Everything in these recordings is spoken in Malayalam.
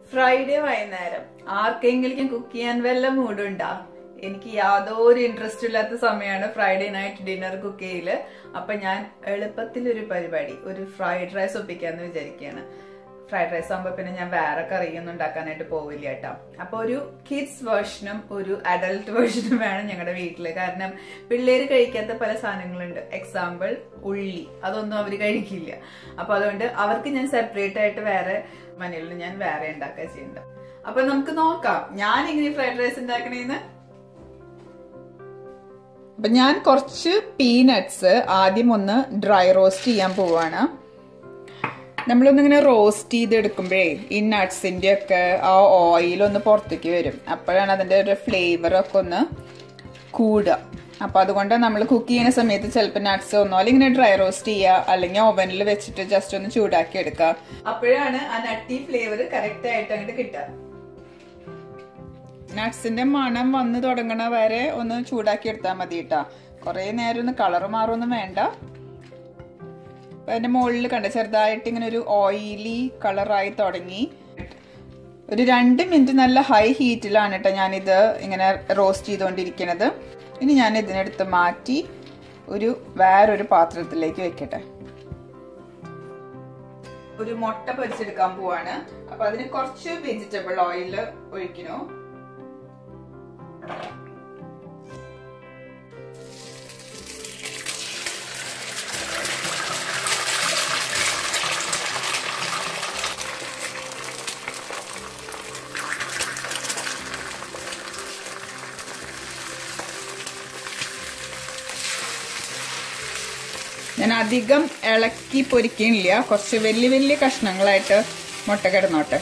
ഫ്രൈഡേ വൈകുന്നേരം ആർക്കെങ്കിലും കുക്ക് ചെയ്യാൻ വല്ല മൂടുണ്ടാ എനിക്ക് യാതൊരു ഇൻട്രസ്റ്റ് ഇല്ലാത്ത സമയമാണ് ഫ്രൈഡേ നൈറ്റ് ഡിന്നർ കുക്ക് ചെയ്യല് അപ്പൊ ഞാൻ എളുപ്പത്തിൽ ഒരു പരിപാടി ഒരു ഫ്രൈഡ് റൈസ് ഒപ്പിക്കാന്ന് വിചാരിക്കുകയാണ് ഫ്രൈഡ് റൈസ് ആകുമ്പോ പിന്നെ ഞാൻ വേറെ കറിയൊന്നും ഉണ്ടാക്കാനായിട്ട് പോവില്ല കേട്ടോ അപ്പൊ ഒരു കിഡ്സ് വേർഷനും ഒരു അഡൽട്ട് വേർഷനും വേണം ഞങ്ങളുടെ വീട്ടില് കാരണം പിള്ളേര് കഴിക്കാത്ത പല സാധനങ്ങളുണ്ട് എക്സാമ്പിൾ ഉള്ളി അതൊന്നും അവർ കഴിക്കില്ല അപ്പൊ അതുകൊണ്ട് അവർക്ക് ഞാൻ സെപ്പറേറ്റ് ആയിട്ട് വേറെ മനയിൽ ഞാൻ വേറെ ഉണ്ടാക്കുക ചെയ്യുന്നുണ്ട് അപ്പൊ നമുക്ക് നോക്കാം ഞാൻ എങ്ങനെ ഫ്രൈഡ് റൈസ് ഉണ്ടാക്കണേന്ന് അപ്പൊ ഞാൻ കുറച്ച് പീനട്സ് ആദ്യം ഒന്ന് ഡ്രൈ റോസ്റ്റ് ചെയ്യാൻ പോവാണ് നമ്മളൊന്നിങ്ങനെ റോസ്റ്റ് ചെയ്തെടുക്കുമ്പോഴേ ഈ നട്ട്സിന്റെ ഒക്കെ ആ ഓയിൽ ഒന്ന് പുറത്തേക്ക് വരും അപ്പോഴാണ് അതിന്റെ ഒരു ഫ്ലേവർ ഒക്കെ ഒന്ന് കൂടുക അപ്പൊ അതുകൊണ്ട് നമ്മൾ കുക്ക് ചെയ്യുന്ന സമയത്ത് ചിലപ്പോൾ നട്ട്സ് ഒന്നോ അല്ലെങ്കിൽ ഇങ്ങനെ ഡ്രൈ റോസ്റ്റ് ചെയ്യുക അല്ലെങ്കിൽ ഓവനിൽ വെച്ചിട്ട് ജസ്റ്റ് ഒന്ന് ചൂടാക്കി എടുക്കുക അപ്പോഴാണ് ആ നട്ടി ഫ്ലേവർ കറക്റ്റ് ആയിട്ട് അങ്ങോട്ട് കിട്ടുക നട്ട്സിന്റെ മണം വന്ന് തുടങ്ങണ വരെ ഒന്ന് ചൂടാക്കി എടുത്താൽ മതി കേട്ടാ കുറെ നേരം ഒന്ന് കളർ മാറൊന്നും വേണ്ട അതിന്റെ മുകളിൽ കണ്ട ചെറുതായിട്ട് ഇങ്ങനെ ഒരു ഓയിലി കളറായി തുടങ്ങി ഒരു രണ്ട് മിനിറ്റ് നല്ല ഹൈ ഹീറ്റിലാണ് കേട്ടോ ഞാനിത് ഇങ്ങനെ റോസ്റ്റ് ചെയ്തുകൊണ്ടിരിക്കുന്നത് ഇനി ഞാൻ ഇതിനെടുത്ത് മാറ്റി ഒരു വേറൊരു പാത്രത്തിലേക്ക് വെക്കട്ടെ ഒരു മുട്ട പൊരിച്ചെടുക്കാൻ പോവാണ് അപ്പൊ അതിന് കുറച്ച് വെജിറ്റബിൾ ഓയിൽ ഒഴിക്കണു ഞാൻ അധികം ഇളക്കി പൊരിക്കണില്ല കുറച്ച് വലിയ വലിയ കഷ്ണങ്ങളായിട്ട് മുട്ട കിടന്നോട്ടെ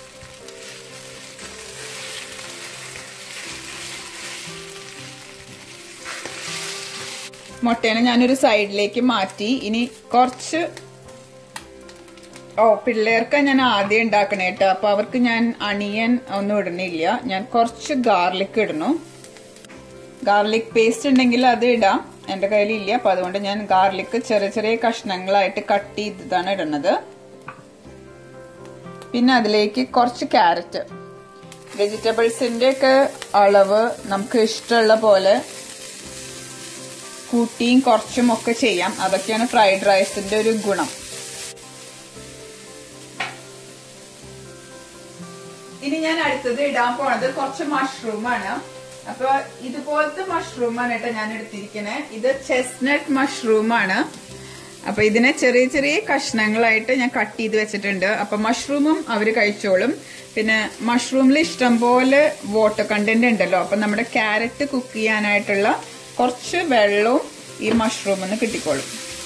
മുട്ടേനെ ഞാനൊരു സൈഡിലേക്ക് മാറ്റി ഇനി കുറച്ച് ഓ പിള്ളേർക്ക് ഞാൻ ആദ്യം ഉണ്ടാക്കണേ കേട്ടോ അപ്പൊ അവർക്ക് ഞാൻ അണിയൻ ഒന്നും ഇടണില്ല ഞാൻ കുറച്ച് ഗാർലിക് ഇടണു ഗാർലിക് പേസ്റ്റ് ഉണ്ടെങ്കിൽ അത് ഇടാം എന്റെ കയ്യിലില്ല അപ്പൊ അതുകൊണ്ട് ഞാൻ ഗാർലിക് ചെറിയ ചെറിയ കഷ്ണങ്ങളായിട്ട് കട്ട് ചെയ്തതാണ് ഇടുന്നത് പിന്നെ അതിലേക്ക് കുറച്ച് ക്യാരറ്റ് വെജിറ്റബിൾസിന്റെ ഒക്കെ അളവ് നമുക്ക് ഇഷ്ടമുള്ള പോലെ കൂട്ടിയും കുറച്ചും ഒക്കെ ചെയ്യാം അതൊക്കെയാണ് ഫ്രൈഡ് റൈസിന്റെ ഒരു ഗുണം ഇനി ഞാൻ അടുത്തത് ഇടാൻ പോണത് കുറച്ച് മഷ്റൂം ആണ് അപ്പൊ ഇതുപോലത്തെ മഷ്റൂം ആണ് കേട്ടോ ഞാൻ എടുത്തിരിക്കണേ ഇത് ചെസ്നട്ട് മഷ്റൂം ആണ് അപ്പൊ ഇതിനെ ചെറിയ ചെറിയ കഷ്ണങ്ങളായിട്ട് ഞാൻ കട്ട് ചെയ്ത് വെച്ചിട്ടുണ്ട് അപ്പൊ മഷ്റൂമും അവര് കഴിച്ചോളും പിന്നെ മഷ്റൂമിൽ ഇഷ്ടം പോലെ വാട്ടർ കണ്ടന്റ് ഉണ്ടല്ലോ അപ്പൊ നമ്മുടെ ക്യാരറ്റ് കുക്ക് ചെയ്യാനായിട്ടുള്ള കുറച്ച് വെള്ളവും ഈ മഷ്റൂമിൽ കിട്ടിക്കോളും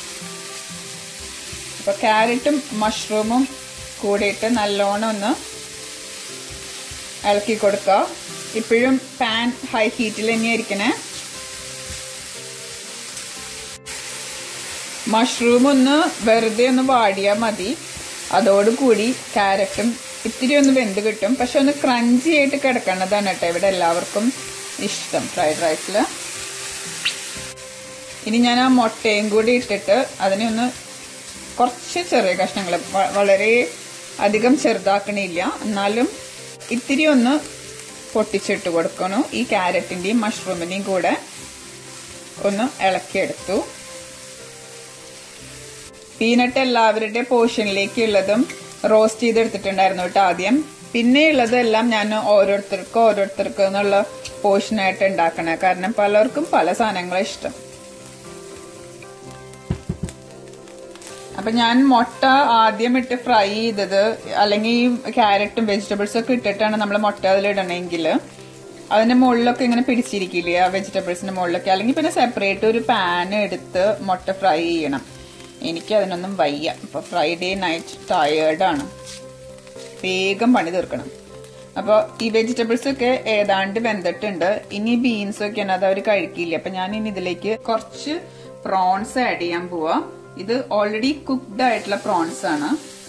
അപ്പൊ ക്യാരറ്റും മഷ്റൂമും കൂടിയിട്ട് നല്ലോണം ഒന്ന് ഇളക്കി കൊടുക്കുക ഇപ്പോഴും പാൻ ഹൈ ഹീറ്റിൽ തന്നെയായിരിക്കണേ മഷ്റൂം ഒന്ന് വെറുതെ ഒന്ന് വാടിയാൽ മതി അതോടുകൂടി ക്യാരറ്റും ഇത്തിരി ഒന്ന് വെന്ത് കിട്ടും പക്ഷെ ഒന്ന് ക്രഞ്ചി ആയിട്ട് കിടക്കണതാണ് കേട്ടോ ഇവിടെ എല്ലാവർക്കും ഇഷ്ടം ഫ്രൈഡ് റൈസിൽ ഇനി ഞാൻ ആ മുട്ടയും കൂടി ഇട്ടിട്ട് അതിനെ ഒന്ന് കുറച്ച് ചെറിയ കഷ്ണങ്ങൾ വളരെ അധികം ചെറുതാക്കണില്ല എന്നാലും ഇത്തിരി ഒന്ന് പൊട്ടിച്ചിട്ട് കൊടുക്കണം ഈ ക്യാരറ്റിന്റെയും മഷ്റൂമിന്റെയും കൂടെ ഒന്ന് ഇളക്കിയെടുത്തു പീനട്ട് എല്ലാവരുടെ പോർഷനിലേക്ക് ഉള്ളതും റോസ്റ്റ് ചെയ്തെടുത്തിട്ടുണ്ടായിരുന്നു കേട്ടോ ആദ്യം പിന്നെ ഉള്ളതെല്ലാം ഞാൻ ഓരോരുത്തർക്കും ഓരോരുത്തർക്കും എന്നുള്ള പോർഷനായിട്ട് ഉണ്ടാക്കണേ കാരണം പലർക്കും പല സാധനങ്ങളും ഇഷ്ടം അപ്പൊ ഞാൻ മുട്ട ആദ്യം ഇട്ട് ഫ്രൈ ചെയ്തത് അല്ലെങ്കിൽ ഈ ക്യാരറ്റും വെജിറ്റബിൾസും ഒക്കെ ഇട്ടിട്ടാണ് നമ്മൾ മുട്ട അതിലിടണമെങ്കിൽ അതിന്റെ മുകളിലൊക്കെ ഇങ്ങനെ പിടിച്ചിരിക്കില്ലേ ആ വെജിറ്റബിൾസിന്റെ മുകളിലൊക്കെ അല്ലെങ്കിൽ പിന്നെ സെപ്പറേറ്റ് ഒരു പാൻ എടുത്ത് മുട്ട ഫ്രൈ ചെയ്യണം എനിക്ക് അതിനൊന്നും വയ്യ ഇപ്പൊ ഫ്രൈഡേ നൈറ്റ് ടയേർഡാണ് വേഗം പണി തീർക്കണം അപ്പോൾ ഈ വെജിറ്റബിൾസ് ഒക്കെ ഏതാണ്ട് വെന്തിട്ടുണ്ട് ഇനി ബീൻസ് ഒക്കെയാണ് അത് അവർ കഴിക്കില്ല അപ്പൊ ഞാൻ ഇനി ഇതിലേക്ക് കുറച്ച് പ്രോൺസ് ആഡ് ചെയ്യാൻ പോവാ ഇത് ഓൾറെഡി കുക്ക്ഡ് ആയിട്ടുള്ള പ്രോൺസ് ആണ്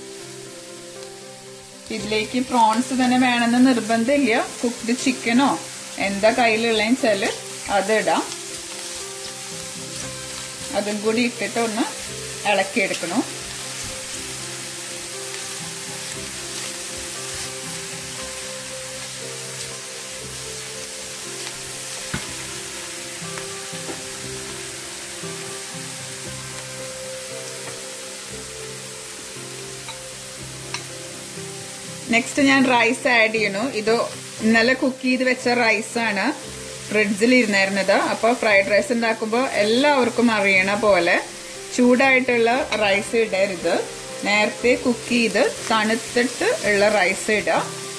ഇതിലേക്ക് പ്രോൺസ് തന്നെ വേണമെന്ന് നിർബന്ധമില്ല കുക്ക്ഡ് ചിക്കനോ എന്താ കയ്യിലുള്ളതെന്ന് വെച്ചാല് അത് ഇടാം അതും കൂടി ഇട്ടിട്ട് ഒന്ന് ഇളക്കിയെടുക്കണം നെക്സ്റ്റ് ഞാൻ റൈസ് ആഡ് ചെയ്യണു ഇത് ഇന്നലെ കുക്ക് ചെയ്ത് വെച്ച റൈസാണ് ഫ്രിഡ്ജിൽ ഇരുന്നായിരുന്നത് അപ്പോൾ ഫ്രൈഡ് റൈസ് ഉണ്ടാക്കുമ്പോൾ എല്ലാവർക്കും അറിയണ പോലെ ചൂടായിട്ടുള്ള റൈസ് ഇടരുത് നേരത്തെ കുക്ക് ചെയ്ത് തണുത്തിട്ട് ഉള്ള റൈസ് ഇടുക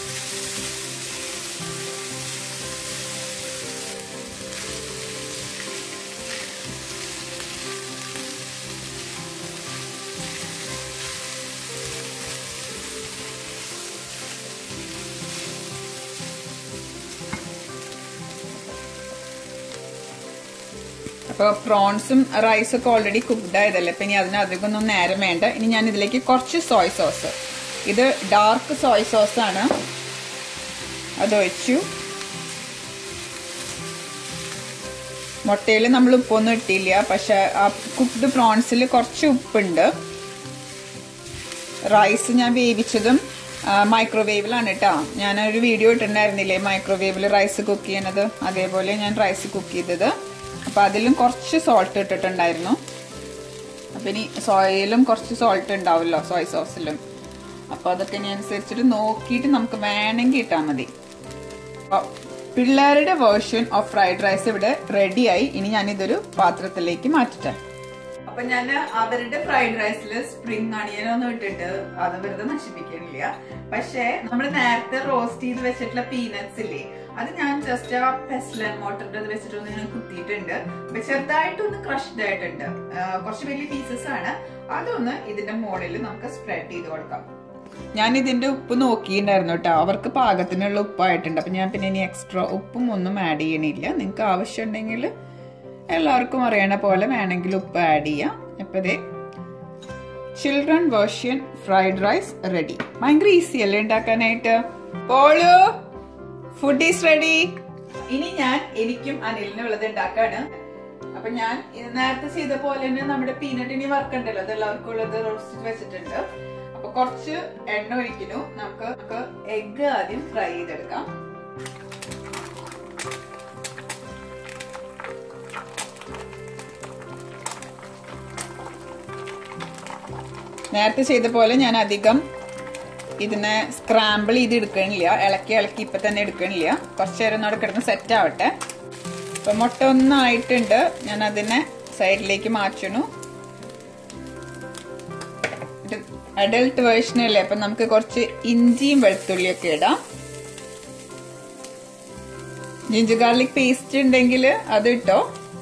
അപ്പോൾ പ്രോൺസും റൈസും ഒക്കെ ഓൾറെഡി കുക്ക്ഡ് ആയതല്ലേ അപ്പം ഇനി അതിന് അധികം ഒന്നും നേരം വേണ്ട ഇനി ഞാൻ ഇതിലേക്ക് കുറച്ച് സോയ് സോസ് ഇത് ഡാർക്ക് സോയ് സോസ് ആണ് അതൊഴിച്ചു മുട്ടയിൽ നമ്മൾ ഉപ്പൊന്നും ഇട്ടില്ല പക്ഷെ ആ കുക്ക്ഡ് പ്രോൺസിൽ കുറച്ച് ഉപ്പുണ്ട് റൈസ് ഞാൻ വേവിച്ചതും മൈക്രോവേവിലാണ് കേട്ടോ ഞാനൊരു വീഡിയോ ഇട്ടിട്ടുണ്ടായിരുന്നില്ലേ മൈക്രോവേവിൽ റൈസ് കുക്ക് ചെയ്യണത് അതേപോലെ ഞാൻ റൈസ് കുക്ക് ചെയ്തത് അപ്പം അതിലും കുറച്ച് സോൾട്ട് ഇട്ടിട്ടുണ്ടായിരുന്നു അപ്പം ഇനി സോയിലും കുറച്ച് സോൾട്ട് ഉണ്ടാവുമല്ലോ സോയ് സോസിലും അപ്പോൾ അതൊക്കെ ഇനി അനുസരിച്ചിട്ട് നോക്കിയിട്ട് നമുക്ക് വേണമെങ്കിൽ ഇട്ടാൽ മതി പിള്ളേരുടെ വേർഷൻ ഓഫ് ഫ്രൈഡ് റൈസ് ഇവിടെ റെഡിയായി ഇനി ഞാനിതൊരു പാത്രത്തിലേക്ക് മാറ്റട്ടെ അപ്പൊ ഞാൻ അവരുടെ ഫ്രൈഡ് റൈസിൽ സ്പ്രിംഗ് അണിയനൊന്നും ഇട്ടിട്ട് അത് വെറുതെ നശിപ്പിക്കണില്ല പക്ഷെ നമ്മൾ നേരത്തെ റോസ്റ്റ് ചെയ്ത് വെച്ചിട്ടുള്ള പീനട്സ് ഇല്ലേ അത് ഞാൻ ജസ്റ്റ് ആ പെസ്ലൻ മോട്ടറിന്റെ അത് വെച്ചിട്ട് ഒന്ന് ഞാൻ കുത്തിയിട്ടുണ്ട് അപ്പൊ ചെറുതായിട്ടൊന്ന് ക്രഷ്ഡ് ആയിട്ടുണ്ട് കുറച്ച് വലിയ പീസസ് ആണ് അതൊന്ന് ഇതിന്റെ മുകളിൽ നമുക്ക് സ്പ്രെഡ് ചെയ്ത് കൊടുക്കാം ഞാൻ ഇതിന്റെ ഉപ്പ് നോക്കിയിട്ടുണ്ടായിരുന്നു കേട്ടോ അവർക്ക് പാകത്തിനുള്ള ഉപ്പായിട്ടുണ്ട് അപ്പൊ ഞാൻ പിന്നെ ഇനി എക്സ്ട്രാ ഉപ്പും ഒന്നും ആഡ് ചെയ്യണില്ല നിങ്ങൾക്ക് ആവശ്യമുണ്ടെങ്കിൽ എല്ലാവർക്കും അറിയണ പോലെ വേണമെങ്കിൽ ഉപ്പ് ആഡ് ചെയ്യാം അപ്പൊ ഇതേ children version fried rice ready ഭയങ്കര ഈസി അല്ലേ ഉണ്ടാക്കാനായിട്ട് പോളു ഫുഡ് ഈസ് റെഡി ഇനി ഞാൻ എനിക്കും അനിലിനും ഉള്ളത് ഉണ്ടാക്കാണ് അപ്പൊ ഞാൻ നേരത്തെ ചെയ്ത പോലെ തന്നെ നമ്മുടെ പീനട്ടിനി വറുക്കണ്ടല്ലോ അത് എല്ലാവർക്കും ഉള്ളത് റോസ്റ്റ് വെച്ചിട്ടുണ്ട് അപ്പൊ കുറച്ച് എണ്ണ ഒഴിക്കുന്നു നമുക്ക് നമുക്ക് എഗ് ആദ്യം ഫ്രൈ ചെയ്തെടുക്കാം നേരത്തെ ചെയ്ത പോലെ ഞാൻ അധികം ഇതിനെ സ്ക്രാമ്പിൾ ചെയ്ത് എടുക്കണില്ല ഇളക്കി ഇളക്കി ഇപ്പൊ തന്നെ എടുക്കണില്ല കുറച്ചു നേരം ഒന്നോടെ കിടന്ന് സെറ്റ് ആവട്ടെ അപ്പൊ മുട്ട ഒന്നായിട്ടുണ്ട് ഞാൻ അതിനെ സൈഡിലേക്ക് മാറ്റണു അഡൽട്ട് വേർഷൻ അല്ലേ അപ്പൊ നമുക്ക് കുറച്ച് ഇഞ്ചിയും വെളുത്തുള്ളിയൊക്കെ ഇടാം ജിഞ്ചർ ഗാർലിക് പേസ്റ്റ് ഉണ്ടെങ്കിൽ അത് ഇട്ടോ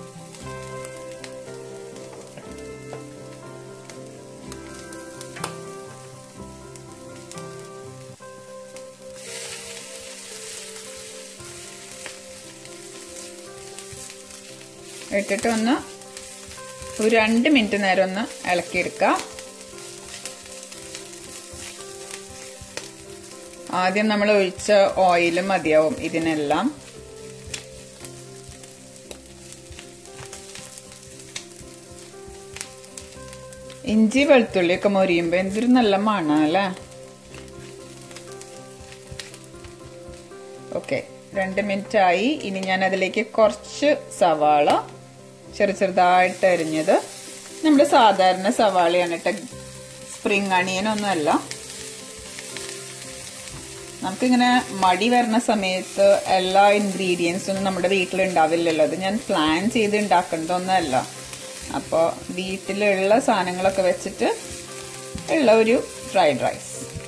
ഇട്ടിട്ട് ഒന്ന് ഒരു രണ്ട് മിനിറ്റ് നേരം ഒന്ന് ഇളക്കിയെടുക്കാം ആദ്യം നമ്മൾ ഒഴിച്ച ഓയിലും മതിയാവും ഇതിനെല്ലാം ഇഞ്ചി വെളുത്തുള്ളി ഒക്കെ മൊരിയുമ്പോ എന്തൊരു നല്ല മണ അല്ലേ ഓക്കെ രണ്ട് മിനിറ്റ് ആയി ഇനി ഞാൻ അതിലേക്ക് കുറച്ച് സവാള ചെറു ചെറുതായിട്ട് അരിഞ്ഞത് നമ്മുടെ സാധാരണ സവാളയാണ് കേട്ടോ സ്പ്രിങ് അണിയനൊന്നുമല്ല നമുക്കിങ്ങനെ മടി വരുന്ന സമയത്ത് എല്ലാ ഇൻഗ്രീഡിയൻസും നമ്മുടെ വീട്ടിൽ ഉണ്ടാവില്ലല്ലോ അത് ഞാൻ പ്ലാൻ ചെയ്ത് ഉണ്ടാക്കേണ്ടതൊന്നുമല്ല അപ്പോൾ വീട്ടിലുള്ള സാധനങ്ങളൊക്കെ വെച്ചിട്ട് ഉള്ള ഒരു ഫ്രൈഡ് റൈസ്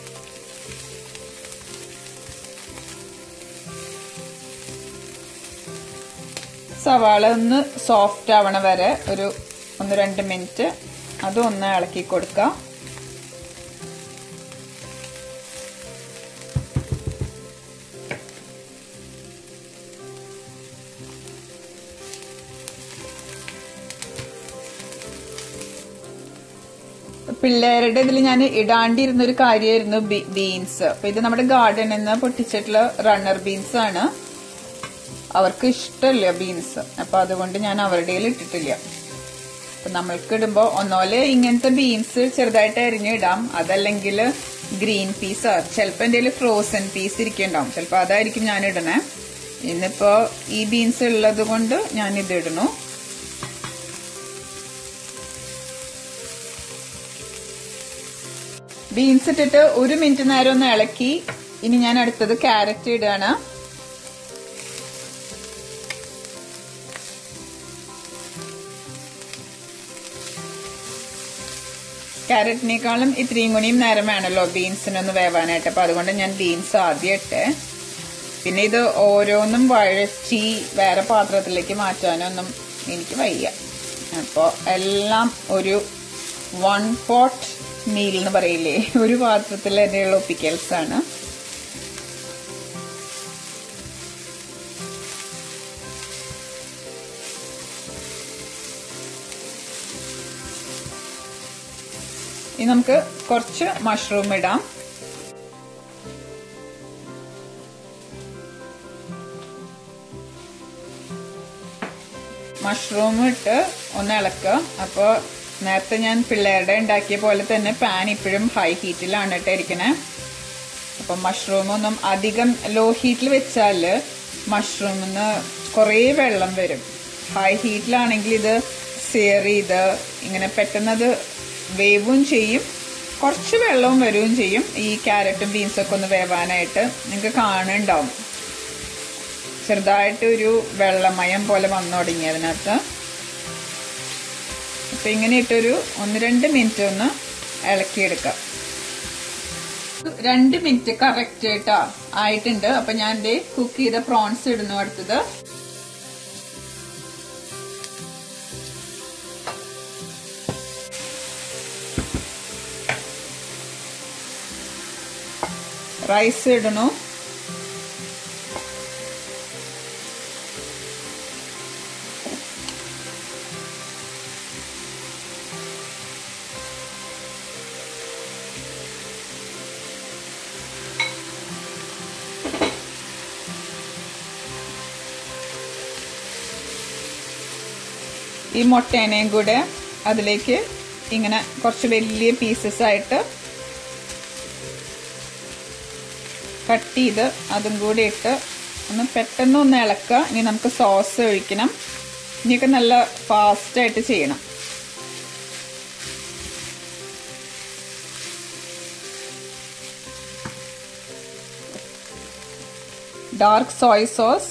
സവാള ഒന്ന് സോഫ്റ്റ് ആവണ വരെ ഒരു ഒന്ന് രണ്ട് മിനിറ്റ് അതും ഒന്ന് ഇളക്കി കൊടുക്കാം പിള്ളേരുടെ ഇതിൽ ഞാൻ ഇടാണ്ടിരുന്ന ഒരു കാര്യമായിരുന്നു ബീൻസ് അപ്പൊ ഇത് നമ്മുടെ ഗാർഡനിൽ നിന്ന് പൊട്ടിച്ചിട്ടുള്ള റണ്ണർ ബീൻസ് ആണ് അവർക്ക് ഇഷ്ടമില്ല ബീൻസ് അപ്പൊ അതുകൊണ്ട് ഞാൻ അവരുടെ ഇട്ടിട്ടില്ല അപ്പൊ നമ്മൾക്ക് ഇടുമ്പോ ഒന്നോലെ ഇങ്ങനത്തെ ബീൻസ് ചെറുതായിട്ട് അരിഞ്ഞിടാം അതല്ലെങ്കിൽ ഗ്രീൻ പീസ് ചിലപ്പോ എന്റെ ഫ്രോസൺ പീസ് ഇരിക്കുന്നുണ്ടാവും ചിലപ്പോ അതായിരിക്കും ഞാൻ ഇടണേ ഇന്നിപ്പോ ഈ ബീൻസ് ഉള്ളത് കൊണ്ട് ഞാൻ ഇത് ഇടണു ബീൻസ് ഇട്ടിട്ട് ഒരു മിനിറ്റ് നേരം ഒന്ന് ഇളക്കി ഇനി ഞാൻ അടുത്തത് ക്യാരറ്റ് ഇടുകയാണ് ക്യാരറ്റിനേക്കാളും ഇത്രയും കൂടിയും നേരം വേണമല്ലോ ബീൻസിനൊന്ന് വേവാനായിട്ട് അപ്പൊ അതുകൊണ്ട് ഞാൻ ബീൻസ് ആദ്യം ഇട്ടെ പിന്നെ ഇത് ഓരോന്നും വഴച്ചി വേറെ പാത്രത്തിലേക്ക് മാറ്റാനൊന്നും എനിക്ക് വയ്യ അപ്പോൾ എല്ലാം ഒരു വൺ പോട്ട് മീൽ എന്ന് പറയില്ലേ ഒരു പാത്രത്തിൽ തന്നെയുള്ള ഒപ്പിക്കൽസ് ആണ് ഇനി നമുക്ക് കുറച്ച് മഷ്റൂം ഇടാം മഷ്റൂം ഇട്ട് ഒന്ന് ഇളക്കുക അപ്പോൾ നേരത്തെ ഞാൻ പിള്ളേരുടെ ഉണ്ടാക്കിയ പോലെ തന്നെ പാൻ ഇപ്പോഴും ഹൈ ഹീറ്റിലാണ് ഇട്ട് ഇരിക്കണേ അപ്പം മഷ്റൂം ഒന്നും അധികം ലോ ഹീറ്റിൽ വെച്ചാൽ മഷ്റൂമിന്ന് കുറേ വെള്ളം വരും ഹൈ ഹീറ്റിലാണെങ്കിൽ ഇത് സെയർ ചെയ്ത് ഇങ്ങനെ പെട്ടെന്നത് വേവും ചെയ്യും കുറച്ച് വെള്ളവും വരികയും ചെയ്യും ഈ ക്യാരറ്റും ബീൻസൊക്കെ ഒന്ന് വേവാനായിട്ട് നിങ്ങൾക്ക് കാണുന്നുണ്ടാവും ചെറുതായിട്ട് ഒരു വെള്ളമയം പോലെ വന്നു തുടങ്ങി അതിനകത്ത് അപ്പൊ ഇങ്ങനെ ഇട്ടൊരു ഒന്ന് രണ്ട് മിനിറ്റ് ഒന്ന് ഇളക്കിയെടുക്കാം രണ്ട് മിനിറ്റ് കറക്റ്റ് ആയിട്ടാ ആയിട്ടുണ്ട് അപ്പൊ ഞാൻ എന്റെ കുക്ക് ചെയ്ത പ്രോൺസ് ഇടുന്നു അടുത്തത് റൈസ് ഇടണു ഈ മുട്ടേനെയും കൂടെ അതിലേക്ക് ഇങ്ങനെ കുറച്ച് വലിയ പീസസ് ആയിട്ട് കട്ട് ചെയ്ത് അതും കൂടി ഇട്ട് ഒന്ന് പെട്ടെന്ന് ഒന്ന് ഇളക്കുക ഇനി നമുക്ക് സോസ് ഒഴിക്കണം ഇനിയൊക്കെ നല്ല ഫാസ്റ്റായിട്ട് ചെയ്യണം ഡാർക്ക് സോയ് സോസ്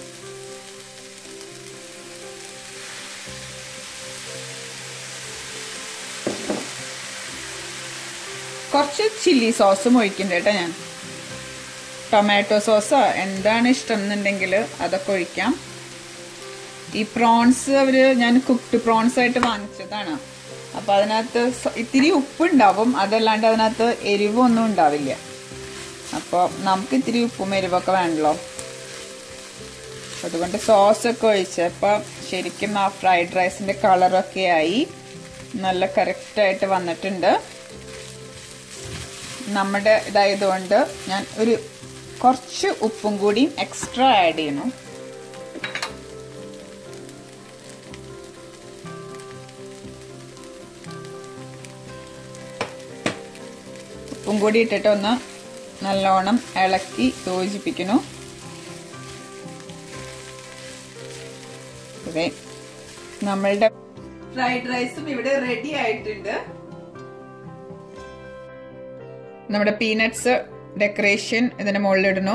കുറച്ച് ചില്ലി സോസും ഒഴിക്കുന്നുണ്ട് കേട്ടോ ഞാൻ ടൊമാറ്റോ സോസോ എന്താണ് ഇഷ്ടം എന്നുണ്ടെങ്കിൽ അതൊക്കെ ഒഴിക്കാം ഈ പ്രോൺസ് അവര് ഞാൻ കുക്ക്ഡ് പ്രോൺസ് ആയിട്ട് വാങ്ങിച്ചതാണ് അപ്പൊ അതിനകത്ത് ഇത്തിരി ഉപ്പുണ്ടാവും അതല്ലാണ്ട് അതിനകത്ത് എരിവൊന്നും ഉണ്ടാവില്ല അപ്പോൾ നമുക്ക് ഇത്തിരി ഉപ്പും എരിവൊക്കെ വേണമല്ലോ അതുകൊണ്ട് സോസൊക്കെ ഒഴിച്ചപ്പോൾ ശരിക്കും ആ ഫ്രൈഡ് റൈസിന്റെ കളറൊക്കെ ആയി നല്ല കറക്റ്റായിട്ട് വന്നിട്ടുണ്ട് നമ്മുടെ ഇതായതുകൊണ്ട് ഞാൻ ഒരു കുറച്ച് ഉപ്പും കൂടി എക്സ്ട്രാ ആഡ് ചെയ്യണു ഉപ്പും കൂടി ഇട്ടിട്ട് ഒന്ന് നല്ലോണം ഇളക്കി യോജിപ്പിക്കുന്നു അതെ നമ്മളുടെ ഫ്രൈഡ് റൈസും ഇവിടെ റെഡി ആയിട്ടുണ്ട് നമ്മുടെ പീനട്സ് ഡെക്കറേഷൻ ഇതിന്റെ മുകളിലിടുന്നു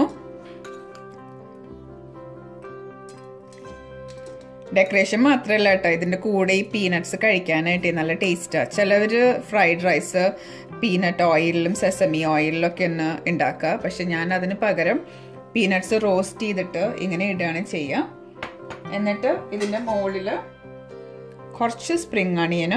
ഡെക്കറേഷൻ മാത്രമല്ല കേട്ടോ ഇതിന്റെ കൂടെ ഈ പീനട്സ് കഴിക്കാനായിട്ട് നല്ല ടേസ്റ്റാ ചിലവര് ഫ്രൈഡ് റൈസ് പീനട്ട് ഓയിലിലും സെസമി ഓയിലിലും ഒക്കെ ഒന്ന് ഉണ്ടാക്കുക പക്ഷെ ഞാൻ അതിന് പകരം പീനട്സ് റോസ്റ്റ് ചെയ്തിട്ട് ഇങ്ങനെ ഇടുകയാണ് ചെയ്യുക എന്നിട്ട് ഇതിന്റെ മുകളിൽ കുറച്ച് സ്പ്രിംഗ് അണിയനും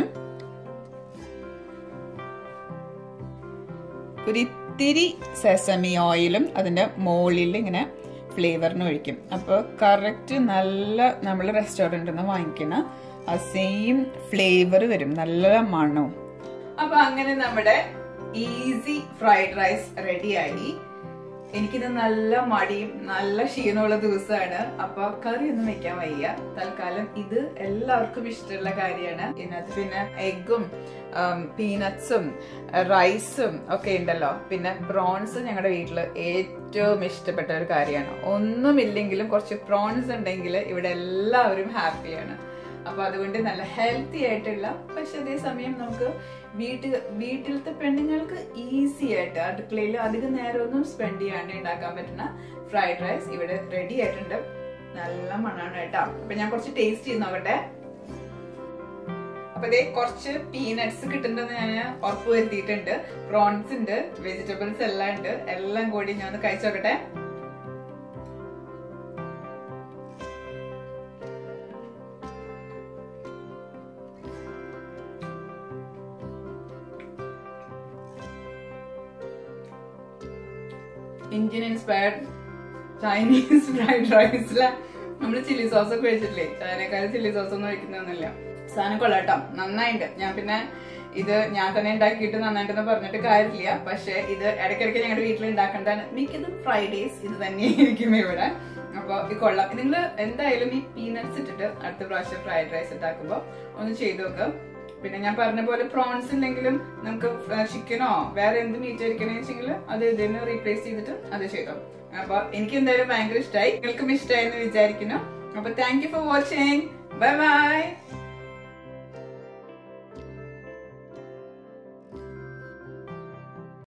ഒരു ഇത്തിരി സെസമി ഓയിലും അതിൻ്റെ മുകളിൽ ഇങ്ങനെ ഫ്ലേവറിന് ഒഴിക്കും അപ്പോൾ കറക്റ്റ് നല്ല നമ്മൾ റെസ്റ്റോറൻറ്റിൽ നിന്ന് വാങ്ങിക്കുന്ന ആ സെയിം ഫ്ലേവർ വരും നല്ല മണവും അപ്പൊ അങ്ങനെ നമ്മുടെ ഈസി ഫ്രൈഡ് റൈസ് റെഡിയായി എനിക്കിത് നല്ല മടിയും നല്ല ക്ഷീണമുള്ള ദിവസമാണ് അപ്പൊ കറി ഒന്നും വെക്കാൻ വയ്യ തൽക്കാലം ഇത് എല്ലാവർക്കും ഇഷ്ടമുള്ള കാര്യമാണ് ഇതിനകത്ത് പിന്നെ എഗ്ഗും പീനട്സും റൈസും ഒക്കെ ഉണ്ടല്ലോ പിന്നെ പ്രോൺസ് ഞങ്ങളുടെ വീട്ടിൽ ഏറ്റവും ഇഷ്ടപ്പെട്ട ഒരു കാര്യമാണ് ഒന്നുമില്ലെങ്കിലും കുറച്ച് പ്രോൺസ് ഉണ്ടെങ്കിൽ ഇവിടെ എല്ലാവരും ഹാപ്പിയാണ് അപ്പൊ അതുകൊണ്ട് നല്ല ഹെൽത്തി ആയിട്ടുള്ള പക്ഷെ അതേസമയം നമുക്ക് വീട്ടിൽ വീട്ടിലത്തെ പെണ്ണുങ്ങൾക്ക് ഈസി ആയിട്ട് അടുക്കളയിൽ അധികം നേരമൊന്നും സ്പെൻഡ് ചെയ്യാണ്ട് ഉണ്ടാക്കാൻ പറ്റുന്ന ഫ്രൈഡ് റൈസ് ഇവിടെ റെഡി ആയിട്ടുണ്ട് നല്ല മണാണ് കേട്ടോ അപ്പൊ ഞാൻ കുറച്ച് ടേസ്റ്റ് ചെയ്ത് നോക്കട്ടെ അപ്പൊ ഇതേ കുറച്ച് പീനട്സ് കിട്ടുന്നുണ്ടെന്ന് ഞാൻ ഉറപ്പ് വരുത്തിയിട്ടുണ്ട് പ്രോൺസ് ഉണ്ട് വെജിറ്റബിൾസ് എല്ലാം ഉണ്ട് എല്ലാം കൂടി ഞാൻ ഒന്ന് കഴിച്ചു നോക്കട്ടെ ഇന്ത്യൻ ഇൻസ്പയർഡ് ചൈനീസ് ഫ്രൈഡ് റൈസിലെ നമ്മള് ചില്ലി സോസ് ഒക്കെ കഴിച്ചിട്ടില്ലേ ചൈനക്കാർ ചില്ലി സോസ് ഒന്നും കഴിക്കുന്നൊന്നുമില്ല സാധനം കൊള്ളാട്ടോ നന്നായിട്ട് ഞാൻ പിന്നെ ഇത് ഞാൻ തന്നെ ഉണ്ടാക്കിയിട്ട് നന്നായിട്ടെന്ന് പറഞ്ഞിട്ട് കാര്യമില്ല പക്ഷെ ഇത് ഇടയ്ക്കിടയ്ക്ക് ഞങ്ങളുടെ വീട്ടിൽ ഉണ്ടാക്കേണ്ടതാണ് മിക്കതും ഫ്രൈഡേസ് ഇത് തന്നെയായിരിക്കും ഇവിടെ അപ്പൊ ഇത് കൊള്ളാം നിങ്ങൾ എന്തായാലും ഈ പീനട്സ് ഇട്ടിട്ട് അടുത്ത പ്രാവശ്യം ഫ്രൈഡ് റൈസ് ഉണ്ടാക്കുമ്പോൾ ഒന്ന് ചെയ്തു നോക്കാം പിന്നെ ഞാൻ പറഞ്ഞ പോലെ പ്രോൺസ് ഉണ്ടെങ്കിലും നമുക്ക് ചിക്കനോ വേറെ എന്ത് മീറ്റ് ആയിരിക്കണമെന്ന് വെച്ചെങ്കിൽ അത് ഇതിന് റീപ്ലേസ് ചെയ്തിട്ട് അത് ചെയ്തോ അപ്പൊ എനിക്ക് എന്തായാലും ഭയങ്കര ഇഷ്ടമായി നിങ്ങൾക്കും ഇഷ്ടമായി എന്ന് വിചാരിക്കുന്നു അപ്പൊ thank you for watching bye by